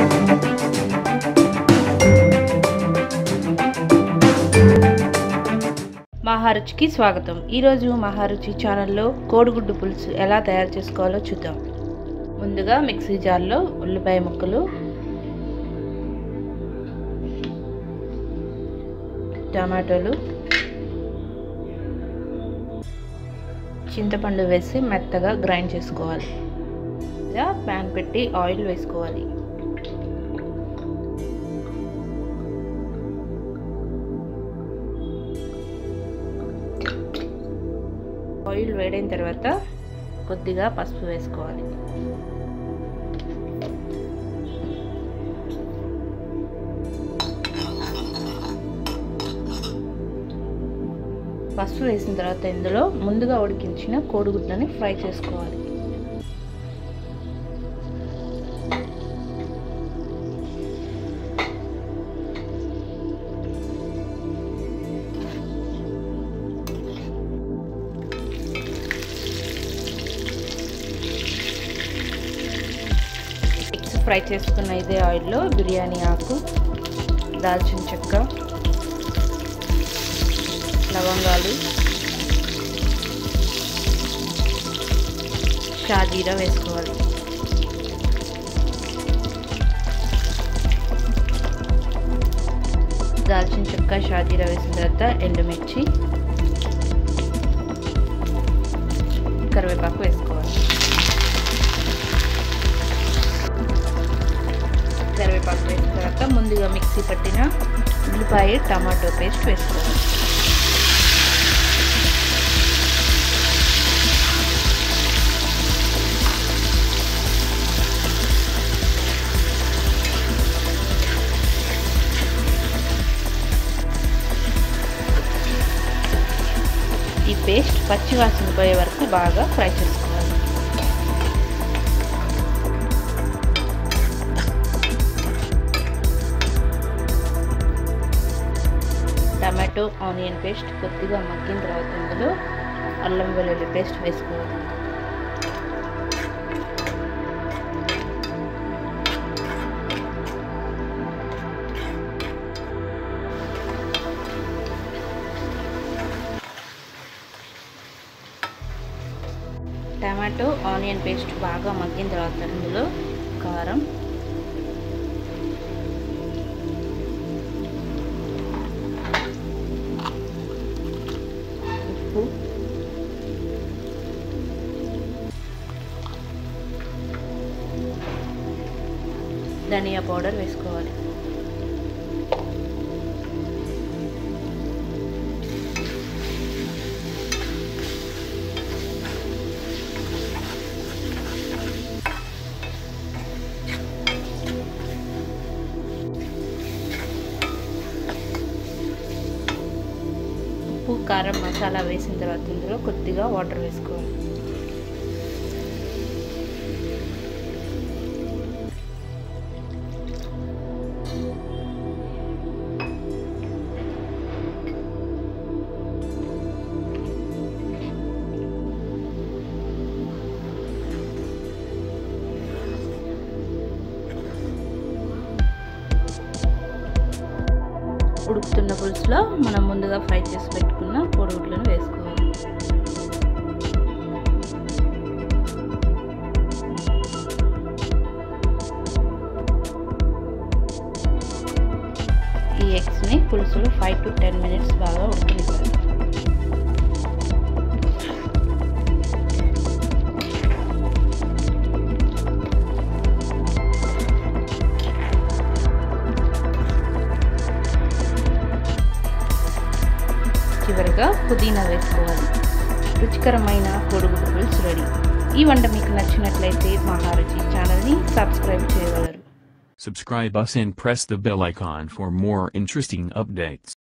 మహారుచికి స్వాగతం ఈరోజు మహారుచి ఛానల్లో కోడిగుడ్డు పులుసు ఎలా తయారు చేసుకోవాలో చూద్దాం ముందుగా మిక్సీ జార్లో ఉల్లిపాయ ముక్కలు టమాటోలు చింతపండు వేసి మెత్తగా గ్రైండ్ చేసుకోవాలి ఇలా ప్యాన్ పెట్టి ఆయిల్ వేసుకోవాలి ఆయిల్ వేడైన తర్వాత కొద్దిగా పసుపు వేసుకోవాలి పసుపు వేసిన తర్వాత ఇందులో ముందుగా ఉడికించిన కోడిగుడ్లని ఫ్రై చేసుకోవాలి ఎగ్స్ ఫ్రై చేసుకున్న ఇదే ఆయిల్లో బిర్యానీ ఆకు దాల్చిన చెక్క లవంగాలు షాజీరా వేసుకోవాలి దాల్చిన చెక్క షాజీరా వేసిన తర్వాత ఎండుమిర్చి కరివేపాకు వేసుకోవాలి కరివేపాకు వేసిన తర్వాత ముందుగా మిక్సీ పట్టిన ఉల్లిపాయ టమాటో పేస్ట్ వేసుకోవాలి ఈ పేస్ట్ పచ్చి వాసన పోయే వరకు బాగా ఫ్రై చేసుకోవాలి టమాటో ఆనియన్ పేస్ట్ కొద్దిగా మగ్గిన తర్వాత ఇందులో అల్లం వెల్లుల్లి పేస్ట్ వేసుకోవాలి టమాటో ఆనియన్ పేస్ట్ బాగా మగ్గిన తర్వాత ఇందులో కారం ఉప్పు ధనియా పౌడర్ వేసుకోవాలి ఉప్పు కారం మసాలా వేసిన తర్వాత ఇందులో కొద్దిగా వాటర్ వేసుకోవాలి ఉడుకుతున్న పులుసులో మనం ముందుగా ఫ్రై చేసి పెట్టుకున్న కోడిగుడ్లను వేసుకోవాలి ఈ ఎగ్స్ని పులుసులో ఫైవ్ టు టెన్ మినిట్స్ బాగా ఉడకనివ్వాలి చివరిగా పుదీనా వేసుకోవాలి రుచికరమైన కోడిగుడ్డు పులుసు రెడీ ఈ వంట మీకు నచ్చినట్లయితే మహారుచి ఛానల్ని సబ్స్క్రైబ్ చేయగలరు Subscribe us and press the bell icon for more interesting updates.